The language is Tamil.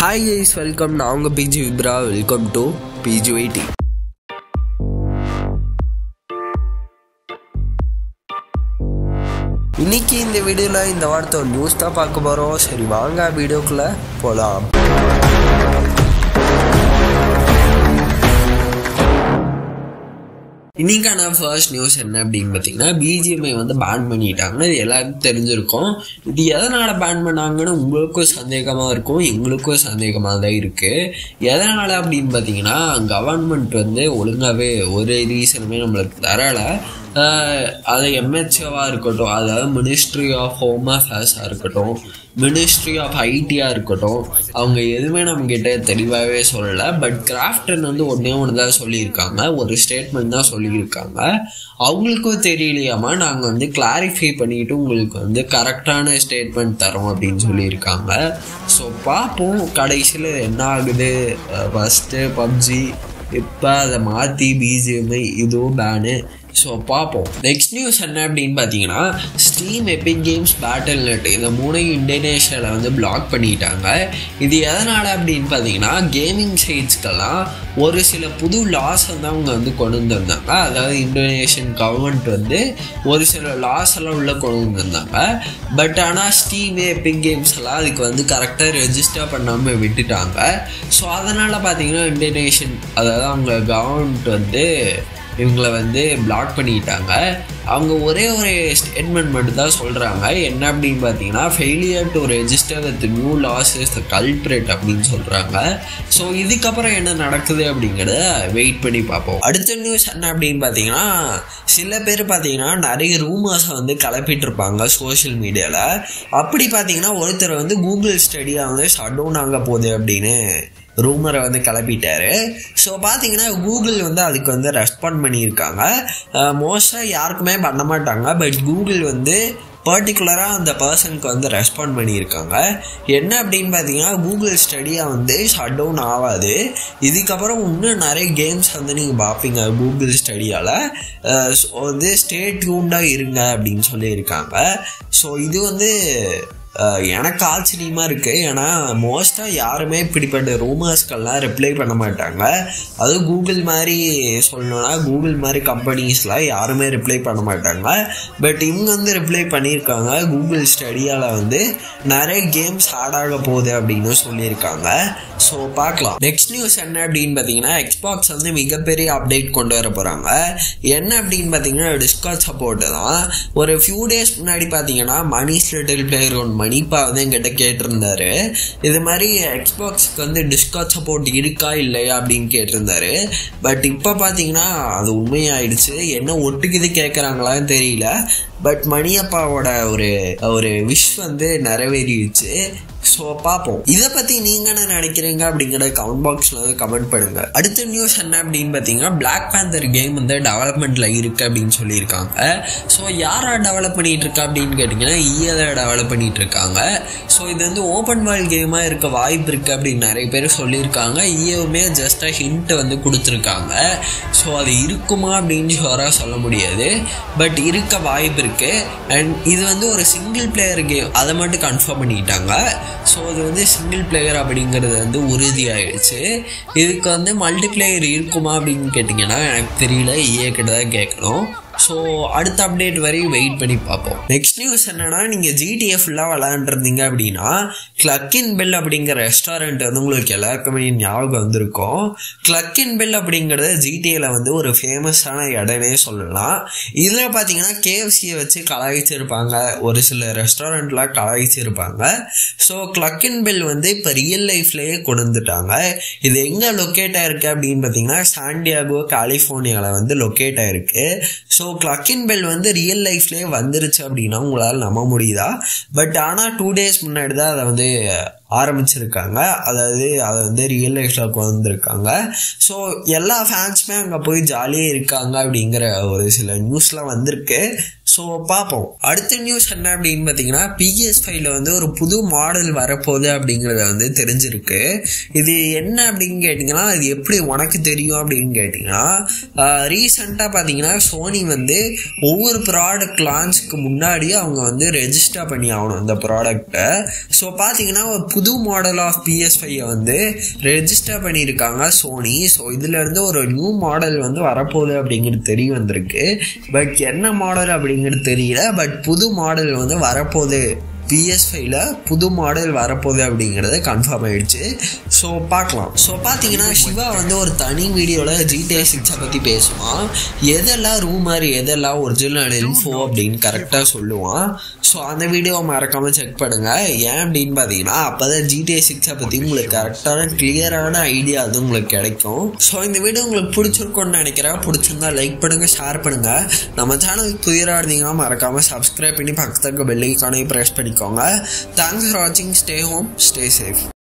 ஹாய் கைஸ் வெல்கம் நான் உங்கள் பிஜி விப்ரா வெல்கம் டு பிஜி எயிட்டி இன்னைக்கு இந்த வீடியோவில் இந்த வாரத்தை ஒரு நியூஸ் தான் பார்க்க போகிறோம் சரி வாங்க வீடியோக்குள்ளே போகலாம் இன்னைக்கான ஃபர்ஸ்ட் நியூஸ் என்ன அப்படின்னு பார்த்தீங்கன்னா பிஜிஎம்ஐ வந்து பேன் பண்ணிட்டாங்க இது எல்லாருக்கும் தெரிஞ்சிருக்கும் இது எதனால் பேன் பண்ணாங்கன்னு உங்களுக்கும் சந்தேகமாக இருக்கும் எங்களுக்கும் சந்தேகமாக தான் இருக்குது எதனால் அப்படின்னு பார்த்தீங்கன்னா கவர்மெண்ட் வந்து ஒழுங்காகவே ஒரு ரீசனுமே நம்மளுக்கு தரலை அது எம்ஹெச்ஓவாக இருக்கட்டும் அதாவது மினிஸ்ட்ரி ஆஃப் ஹோம் அஃபேர்ஸாக இருக்கட்டும் மினிஸ்ட்ரி ஆஃப் ஐடியாக இருக்கட்டும் அவங்க எதுவுமே நம்மக்கிட்ட தெளிவாகவே சொல்லலை பட் கிராஃப்டன் வந்து ஒன்றே ஒன்று தான் சொல்லியிருக்காங்க ஒரு ஸ்டேட்மெண்ட் தான் சொல்லியிருக்காங்க அவங்களுக்கும் தெரியலையாமா நாங்கள் வந்து கிளாரிஃபை பண்ணிட்டு உங்களுக்கு வந்து கரெக்டான ஸ்டேட்மெண்ட் தரோம் அப்படின்னு சொல்லியிருக்காங்க ஸோ பார்ப்போம் கடைசியில் என்ன ஆகுது ஃபஸ்ட்டு பப்ஜி இப்போ அதை மாற்றி பிஜிஎம்ஐ இதுவும் பேனு ஸோ பார்ப்போம் நெக்ஸ்ட் நியூஸ் என்ன அப்படின்னு பார்த்தீங்கன்னா Steam Epic Games Battle Net இந்த மூணையும் இந்தோனேஷியாவில் வந்து பிளாக் பண்ணிட்டாங்க இது எதனால் அப்படின்னு பார்த்தீங்கன்னா கேமிங் சைட்ஸ்க்கெல்லாம் ஒரு சில புது லாஸ் வந்து அவங்க வந்து கொண்டு வந்திருந்தாங்க அதாவது இந்தோனேஷியன் கவர்மெண்ட் வந்து ஒரு சில லாஸ் எல்லாம் உள்ளே கொண்டு வந்திருந்தாங்க பட் ஆனால் ஸ்டீம் எபிக் கேம்ஸ் எல்லாம் அதுக்கு வந்து கரெக்டாக ரெஜிஸ்டர் பண்ணாமல் விட்டுட்டாங்க ஸோ அதனால் பார்த்தீங்கன்னா இந்தோனேஷியன் அதாவது அவங்க கவர்மெண்ட் வந்து இவங்கள வந்து பிளாக் பண்ணிட்டாங்க அவங்க ஒரே ஒரு ஸ்டேட்மெண்ட் மட்டும் தான் சொல்கிறாங்க என்ன அப்படின்னு பார்த்தீங்கன்னா failure to register with new losses கல்ப்ரேட் அப்படின்னு சொல்கிறாங்க ஸோ இதுக்கப்புறம் என்ன நடக்குது அப்படிங்கிறத வெயிட் பண்ணி பார்ப்போம் அடுத்த நியூஸ் என்ன அப்படின்னு பார்த்தீங்கன்னா சில பேர் பார்த்தீங்கன்னா நிறைய ரூமர்ஸை வந்து கிளப்பிட்டு இருப்பாங்க சோஷியல் மீடியாவில் அப்படி பார்த்தீங்கன்னா ஒருத்தர் வந்து கூகுள் ஸ்டடியாக வந்து ஷட் டவுன் ஆக போகுது அப்படின்னு ரூமரை வந்து கிளப்பிட்டாரு ஸோ பார்த்தீங்கன்னா கூகுள் வந்து அதுக்கு வந்து ரெஸ்பாண்ட் பண்ணியிருக்காங்க மோஸ்ட்டாக யாருக்குமே பண்ண மாட்டாங்க பட் கூகுள் வந்து பர்டிகுலராக அந்த பர்சனுக்கு வந்து ரெஸ்பாண்ட் பண்ணியிருக்காங்க என்ன அப்படின்னு பார்த்தீங்கன்னா கூகுள் ஸ்டடியாக வந்து ஷட் டவுன் ஆகாது இதுக்கப்புறம் இன்னும் நிறைய கேம்ஸ் வந்து நீங்கள் பார்ப்பீங்க கூகுள் ஸ்டடியால் வந்து ஸ்டேட் டியூண்டாக இருங்க அப்படின்னு சொல்லியிருக்காங்க ஸோ இது வந்து எனக்கு ஆச்சரியமாக இருக்குது ஏன்னா மோஸ்ட்டாக யாருமே இப்படிப்பட்ட ரூமர்ஸ்க்கெல்லாம் ரிப்ளை பண்ண மாட்டாங்க அதுவும் கூகுள் மாதிரி சொல்லணும்னா கூகுள் மாதிரி கம்பெனிஸ்லாம் யாருமே ரிப்ளை பண்ண மாட்டாங்க பட் இவங்க வந்து ரிப்ளை பண்ணியிருக்காங்க கூகுள் ஸ்டடியால் வந்து நிறைய கேம்ஸ் ஆட் ஆக போகுது அப்படின்னு சொல்லியிருக்காங்க ஸோ பார்க்கலாம் நெக்ஸ்ட் நியூஸ் என்ன அப்படின்னு பார்த்தீங்கன்னா எக்ஸ்பாக்ஸ் வந்து மிகப்பெரிய அப்டேட் கொண்டு வர போகிறாங்க என்ன அப்படின்னு பார்த்தீங்கன்னா டிஸ்காட் சப்போர்ட்டு தான் ஒரு ஃபியூ டேஸ் முன்னாடி பார்த்தீங்கன்னா மணிஸ் லிட்டில் பிளேயர் ஒன் மணிப்பா வந்து எங்கிட்ட கேட்டிருந்தாரு இது மாதிரி எக்ஸ்பாக்ஸ்க்கு வந்து டிஸ்காட் சப்போர்ட் இருக்கா இல்லையா அப்படின்னு கேட்டிருந்தாரு பட் இப்போ பார்த்தீங்கன்னா அது உண்மையாயிடுச்சு என்ன ஒட்டுக்குது கேட்குறாங்களான்னு தெரியல பட் மணியப்பாவோட ஒரு ஒரு விஷ் வந்து நிறைவேறிடுச்சு ஸோ பார்ப்போம் இதை பற்றி நீங்கள் என்ன நினைக்கிறீங்க அப்படிங்கிற கமெண்ட் பாக்ஸில் வந்து கமெண்ட் பண்ணுங்க அடுத்த நியூஸ் என்ன அப்படின்னு பார்த்தீங்கன்னா பிளாக் பேந்தர் கேம் வந்து டெவலப்மெண்ட்டில் இருக்குது அப்படின்னு சொல்லியிருக்காங்க ஸோ யாரா டெவலப் பண்ணிட்டு இருக்கா அப்படின்னு கேட்டிங்கன்னா இஏ தான் டெவலப் பண்ணிட்டு இருக்காங்க ஸோ இது வந்து ஓப்பன் வேர்ல்ட் கேமாக இருக்க வாய்ப்பு இருக்குது அப்படின்னு நிறைய பேர் சொல்லியிருக்காங்க இஏவுமே ஜஸ்ட்டாக ஹிண்ட் வந்து கொடுத்துருக்காங்க ஸோ அது இருக்குமா அப்படின்னு ஷோராக சொல்ல முடியாது பட் இருக்க வாய்ப்பு இருக்குது அண்ட் இது வந்து ஒரு சிங்கிள் பிளேயர் கேம் அதை மட்டும் கன்ஃபார்ம் பண்ணிட்டாங்க ஸோ அது வந்து சிங்கிள் பிளேயர் அப்படிங்கிறது வந்து உறுதியாயிடுச்சு இதுக்கு வந்து மல்டி பிளேயர் இருக்குமா அப்படின்னு கேட்டிங்கன்னா எனக்கு தெரியல ஏ கிட்ட தான் கேட்கணும் ஸோ அடுத்த அப்டேட் வரையும் வெயிட் பண்ணி பார்ப்போம் நெக்ஸ்ட் நியூஸ் என்னன்னா நீங்கள் ஜிடிஏ ஃபுல்லாக விளாண்டுருந்தீங்க அப்படின்னா கிளக்கின் பெல் அப்படிங்கிற ரெஸ்டாரண்ட் வந்து உங்களுக்கு எல்லாருக்குமே ஞாபகம் வந்திருக்கும் கிளக்கின் பெல் அப்படிங்கிறது ஜிடிஏல வந்து ஒரு ஃபேமஸான இடனே சொல்லலாம் இதில் பார்த்தீங்கன்னா கேஎஃப்சியை வச்சு கலாய்ச்சிருப்பாங்க ஒரு சில ரெஸ்டாரண்ட்லாம் கலாய்ச்சிருப்பாங்க ஸோ கிளக்கின் பெல் வந்து இப்போ ரியல் லைஃப்லேயே கொண்டு வந்துட்டாங்க இது எங்கே லொக்கேட் ஆயிருக்கு அப்படின்னு பார்த்தீங்கன்னா சாண்டியாகோ கலிஃபோர்னியாவில் வந்து லொக்கேட் ஆயிருக்கு ஸோ கிளக்கின் பெல் வந்து ரியல் லைஃப்லேயே வந்துருச்சு அப்படின்னா உங்களால் நம்ப முடியுதா பட் ஆனால் டூ டேஸ் முன்னாடி தான் அதை வந்து ஆரம்பிச்சிருக்காங்க அதாவது அதை வந்து ரியல் லைஃப்பில் வந்திருக்காங்க ஸோ எல்லா ஃபேன்ஸுமே அங்கே போய் ஜாலியாக இருக்காங்க அப்படிங்கிற ஒரு சில நியூஸ்லாம் வந்திருக்கு ஸோ பார்ப்போம் அடுத்த நியூஸ் என்ன அப்படின்னு பார்த்தீங்கன்னா பிஎஸ் ஃபைவ்ல வந்து ஒரு புது மாடல் வரப்போகுது அப்படிங்கிறத வந்து தெரிஞ்சிருக்கு இது என்ன அப்படின்னு கேட்டிங்கன்னா அது எப்படி உனக்கு தெரியும் அப்படின்னு கேட்டிங்கன்னா ரீசெண்டாக பார்த்தீங்கன்னா சோனி வந்து ஒவ்வொரு ப்ராடக்ட் லான்ச்சுக்கு முன்னாடியே அவங்க வந்து ரெஜிஸ்டர் பண்ணி ஆகணும் இந்த ப்ராடக்டை ஸோ பார்த்தீங்கன்னா ஒரு புது புது மாடல் ஆஃப் பிஎஸ் ஃபைவ் வந்து ரெஜிஸ்டர் பண்ணியிருக்காங்க சோனி ஸோ இதுலேருந்து ஒரு நியூ மாடல் வந்து வரப்போகுது அப்படிங்கிறது தெரிய வந்திருக்கு பட் என்ன மாடல் அப்படிங்கிறது தெரியல பட் புது மாடல் வந்து வரப்போகுது பிஎஸ் ஃபைவ்ல புது மாடல் வரப்போகுது அப்படிங்கிறது கன்ஃபார்ம் ஆயிடுச்சு ஸோ பார்க்கலாம் ஸோ பார்த்தீங்கன்னா சிவா வந்து ஒரு தனி வீடியோவில் ஜிடிஏ சிக்ஸை பற்றி பேசுவான் எதெல்லாம் ரூமர் எதெல்லாம் ஒரிஜினல் இன்ஃபோ அப்படின்னு கரெக்டாக சொல்லுவான் ஸோ அந்த வீடியோவை மறக்காமல் செக் பண்ணுங்கள் ஏன் அப்படின்னு பார்த்தீங்கன்னா அப்போ தான் ஜிடிஏ சிக்ஸை பற்றி உங்களுக்கு கரெக்டான கிளியரான ஐடியா அது உங்களுக்கு கிடைக்கும் ஸோ இந்த வீடியோ உங்களுக்கு பிடிச்சிருக்கும்னு நினைக்கிறேன் பிடிச்சிருந்தா லைக் பண்ணுங்கள் ஷேர் பண்ணுங்கள் நம்ம சேனலுக்கு புதிராக இருந்தீங்கன்னா மறக்காமல் சப்ஸ்கிரைப் பண்ணி பக்கத்துக்கு பெல்லைக்கானே ப்ரெஸ் பண்ணிக்கோங்க தேங்க்ஸ் ஃபார் வாட்சிங் ஸ்டே ஹோம் ஸ்டே சேஃப்